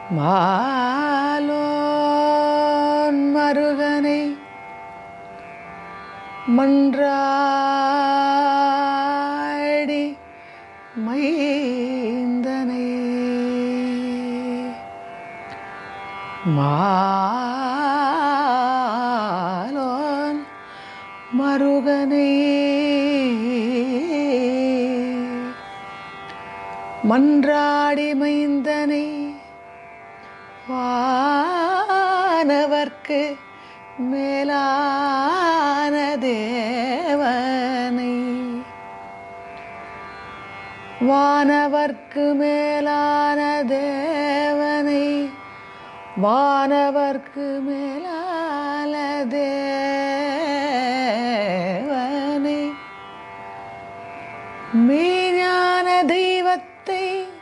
மாலோன் மருகனை மன்றாடி மைந்தனை மாலோன் மருகனை மன்றாடி மைந்தனை வானவர்க்கு மேலான தேவனை வானவர்க்கு மேலான தேவனை வானவர்க்கு மேலான தேவனை மெய்ஞான தெய்வத்தை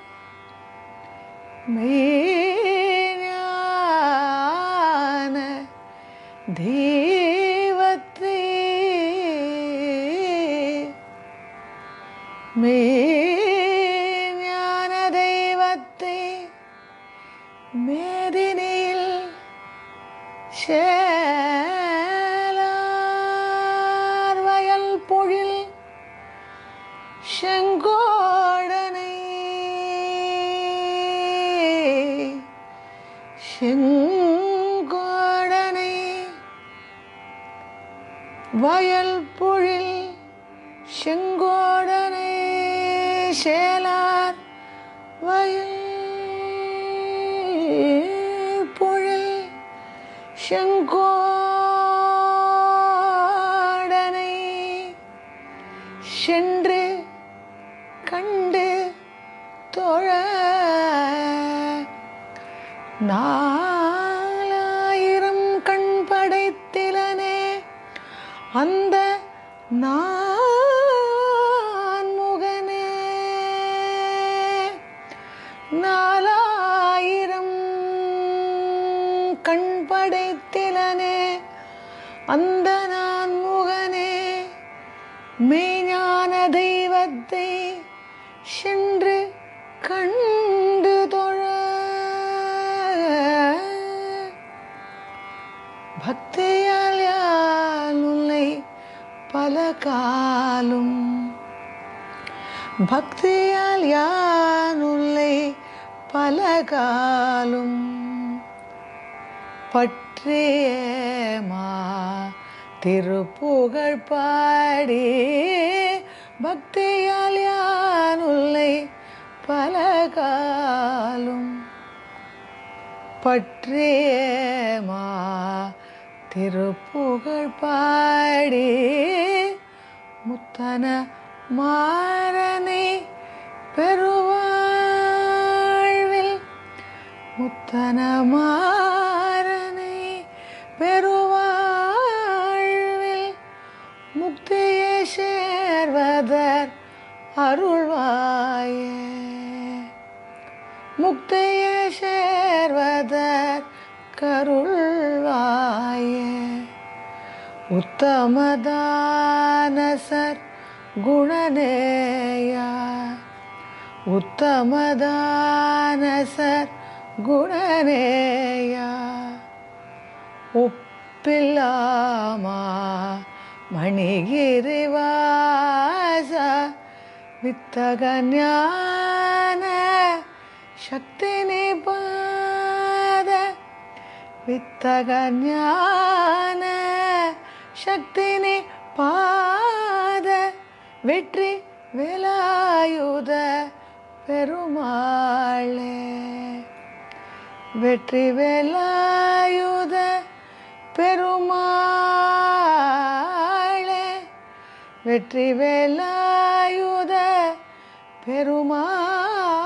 மெய்ஞான தெய்வத்தை மெய்ஞான தெய்வத்தை மேதினியில் சேலார் வயல் பொழில் செங்கோடனை செங்கோடனை வயல் பொழில் செங்கோடனை சேலார் வயல் பொழில் செங்கோடனை சென்று கண்டு தொழ நாலாயிரம் கண் படைத்திலனே அந்த நான் முகனே நாலாயிரம் கண் படைத்திலனே அந்த நான் முகனே மெய்ஞான தெய்வத்தை சென்று கண்டு தொழ பக்தியால் யால் உன்னை பல காலும் பக்தியால் யான் உன்னை பல காலும் பற்றியமா திருப்புகழ் பாடி பக்தியால் யான் உன்னை பல காலும் பற்றியமா திருப்புகழ் பாடி முத்தன மாறனை பெருவாழ்வில் முத்தன மாறனை பெருவாழ்வில் முக்தியை சேர்வதர் அருள்வாயே முக்தியை சேர்வதர் கருள்வாயே உத்தமதானசர் குணநேயா உத்தமதானசர் குணநேயா ஒப்பில்லாமா மணிகிரிவாச வித்தக ஞான சக்தி நிபாத வித்தக ஞான சக்தி பாத வெற்றி வேலாயுத பெருமாளே வெற்றி வேலாயுத பெருமாளே வெற்றி வேலாயுத பெருமாளே